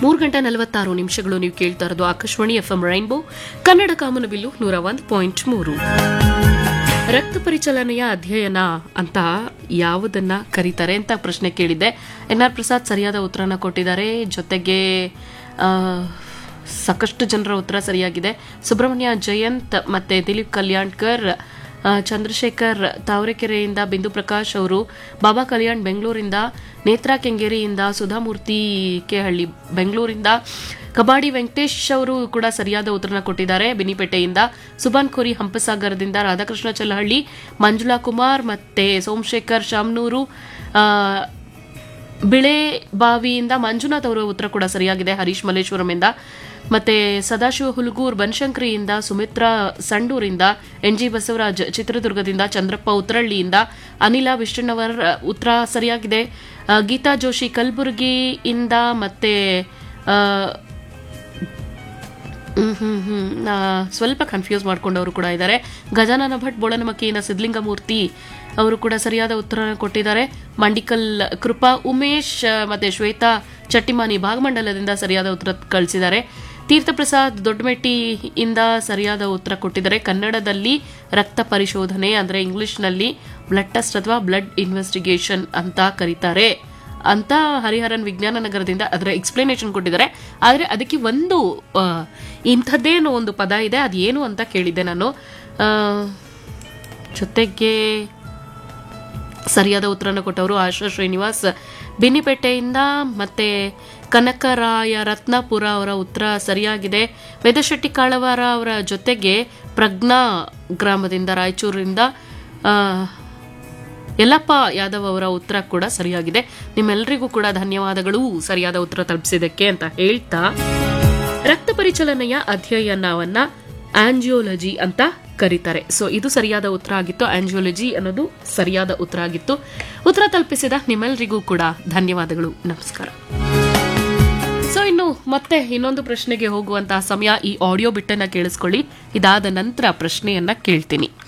ಮೂರು ಗಂಟೆ ನಲವತ್ತಾರು ನಿಮಿಷಗಳು ನೀವು ಕೇಳ್ತಾ ಇರೋದು ಆಕಾಶವಾಣಿ ಎಫ್ಎಂ ರೈನ್ಬೋ ಕನ್ನಡ ಕಾಮನಬಿಲ್ಲು ನೂರ ಒಂದು ಪಾಯಿಂಟ್ ಮೂರು ರಕ್ತ ಪರಿಚಲನೆಯ ಅಧ್ಯಯನ ಅಂತ ಯಾವುದನ್ನ ಕರೀತಾರೆ ಅಂತ ಪ್ರಶ್ನೆ ಕೇಳಿದ್ದೆ ಎನ್ ಆರ್ ಪ್ರಸಾದ್ ಸರಿಯಾದ ಉತ್ತರನ ಕೊಟ್ಟಿದ್ದಾರೆ ಜೊತೆಗೆ ಆ, ಸಾಕಷ್ಟು ಜನರ ಉತ್ತರ ಸರಿಯಾಗಿದೆ ಸುಬ್ರಹ್ಮಣ್ಯ ಜಯಂತ್ ಮತ್ತೆ ದಿಲೀಪ್ ಕಲ್ಯಾಣ್ಕರ್ ಆ, ಚಂದ್ರಶೇಖರ್ ತಾವರೆಕೆರೆಯಿಂದ ಬಿಂದು ಪ್ರಕಾಶ್ ಅವರು ಬಾಬಾ ಕಲ್ಯಾಣ್ ಬೆಂಗಳೂರಿಂದ ನೇತ್ರಾ ಕೆಂಗೇರಿಯಿಂದ ಸುಧಾಮೂರ್ತಿ ಕೆಹಳ್ಳಿ ಬೆಂಗಳೂರಿಂದ ಕಬಾಡಿ ವೆಂಕಟೇಶ್ ಅವರು ಕೂಡ ಸರಿಯಾದ ಉತ್ತರನ ಕೊಟ್ಟಿದ್ದಾರೆ ಬಿನಿಪೇಟೆಯಿಂದ ಸುಬಾನ್ ಖೋರಿ ಹಂಪಸಾಗರದಿಂದ ರಾಧಾಕೃಷ್ಣ ಚಲಹಳ್ಳಿ ಮಂಜುಳಾ ಕುಮಾರ್ ಮತ್ತೆ ಸೋಮಶೇಖರ್ ಶಾಮ್ನೂರು ಆ, ಬಿಳೆ ಬಾವಿಯಿಂದ ಮಂಜುನಾಥ್ ಅವರ ಉತ್ತರ ಕೂಡ ಸರಿಯಾಗಿದೆ ಹರೀಶ್ ಮಲ್ಲೇಶ್ವರಮಿಂದ ಮತ್ತೆ ಸದಾಶಿವ ಹುಲಗೂರ್ ಬನಶಂಕರಿಯಿಂದ ಸುಮಿತ್ರಾ ಸಂಡೂರಿಂದ ಎನ್ ಜಿ ಬಸವರಾಜ್ ಚಿತ್ರದುರ್ಗದಿಂದ ಚಂದ್ರಪ್ಪ ಉತ್ತರಳ್ಳಿಯಿಂದ ಅನಿಲ ವಿಷ್ಣುನವರ್ ಉತ್ತರ ಸರಿಯಾಗಿದೆ ಆ, ಗೀತಾ ಜೋಶಿ ಕಲಬುರಗಿಯಿಂದ ಮತ್ತೆ ಆ, ಹ್ಮ್ ಹ್ಮ್ ಹ್ಮ್ ಆ, ಸ್ವಲ್ಪ ಕನ್ಫ್ಯೂಸ್ ಮಾಡ್ಕೊಂಡವರು ಕೂಡ ಇದ್ದಾರೆ ಗಜಾನನ ಭಟ್ ಬೋಳನಮಕ್ಕಿಯಿಂದ ಸಿದ್ಲಿಂಗಮೂರ್ತಿ ಅವರು ಕೂಡ ಸರಿಯಾದ ಉತ್ತರ ಕೊಟ್ಟಿದ್ದಾರೆ ಮಂಡಿಕಲ್ ಕೃಪಾ ಉಮೇಶ್ ಆ, ಮತ್ತೆ ಶ್ವೇತಾ ಚಟ್ಟಿಮಾನಿ ಭಾಗಮಂಡಲದಿಂದ ಸರಿಯಾದ ಉತ್ತರ ಕಳಿಸಿದ್ದಾರೆ ತೀರ್ಥಪ್ರಸಾದ್ ದೊಡ್ಡಮೆಟ್ಟಿಯಿಂದ ಸರಿಯಾದ ಉತ್ತರ ಕೊಟ್ಟಿದ್ದಾರೆ ಕನ್ನಡದಲ್ಲಿ ರಕ್ತ ಪರಿಶೋಧನೆ ಅಂದ್ರೆ ಇಂಗ್ಲಿಷ್ನಲ್ಲಿ ಬ್ಲಡ್ ಟೆಸ್ಟ್ ಅಥವಾ ಬ್ಲಡ್ ಇನ್ವೆಸ್ಟಿಗೇಷನ್ ಅಂತ ಕರೀತಾರೆ ಅಂತ ಹರಿಹರನ್ ವಿಜ್ಞಾನ ನಗರದಿಂದ ಅದರ ಎಕ್ಸ್ಪ್ಲನೇಷನ್ ಕೊಟ್ಟಿದ್ದಾರೆ ಆದರೆ ಅದಕ್ಕೆ ಒಂದು ಆ, ಇಂಥದ್ದೇನೋ ಒಂದು ಪದ ಇದೆ ಅದೇನು ಅಂತ ಕೇಳಿದ್ದೆ ನಾನು ಆ, ಜೊತೆಗೆ ಸರಿಯಾದ ಉತ್ತರನ ಕೊಟ್ಟವರು ಆಶಾ ಶ್ರೀನಿವಾಸ್ ಬಿನ್ನಿಪೇಟೆಯಿಂದ ಮತ್ತೆ ಕನಕರಾಯ ರತ್ನಾಪುರ ಅವರ ಉತ್ತರ ಸರಿಯಾಗಿದೆ ವೇದಶೆಟ್ಟಿ ಕಾಳವಾರ ಅವರ ಜೊತೆಗೆ ಪ್ರಜ್ಞಾ ಗ್ರಾಮದಿಂದ ರಾಯಚೂರಿನಿಂದ ಆ, ಯಲ್ಲಪ್ಪ ಯಾದವ್ ಅವರ ಉತ್ತರ ಕೂಡ ಸರಿಯಾಗಿದೆ ನಿಮ್ಮೆಲ್ಲರಿಗೂ ಕೂಡ ಧನ್ಯವಾದಗಳು ಸರಿಯಾದ ಉತ್ತರ ತಲುಪಿಸಿದ್ದಕ್ಕೆ ಅಂತ ಹೇಳ್ತಾ ರಕ್ತ ಪರಿಚಲನೆಯ ಅಧ್ಯಯನವನ್ನ ಆಂಜಿಯೋಲಜಿ ಅಂತ ಕರೀತಾರೆ ಸೊ ಇದು ಸರಿಯಾದ ಉತ್ತರ ಆಗಿತ್ತು ಆಂಜಿಯೋಲಜಿ ಅನ್ನೋದು ಸರಿಯಾದ ಉತ್ತರ ಆಗಿತ್ತು ಉತ್ತರ ತಲುಪಿಸಿದ ನಿಮ್ಮೆಲ್ಲರಿಗೂ ಕೂಡ ಧನ್ಯವಾದಗಳು ನಮಸ್ಕಾರ ಸೊ ಇನ್ನು ಮತ್ತೆ ಇನ್ನೊಂದು ಪ್ರಶ್ನೆಗೆ ಹೋಗುವಂತಹ ಸಮಯ ಈ ಆಡಿಯೋ ಬಿಟ್ಟನ್ನ ಕೇಳಿಸ್ಕೊಳ್ಳಿ ಇದಾದ ನಂತರ ಪ್ರಶ್ನೆಯನ್ನ ಕೇಳ್ತೀನಿ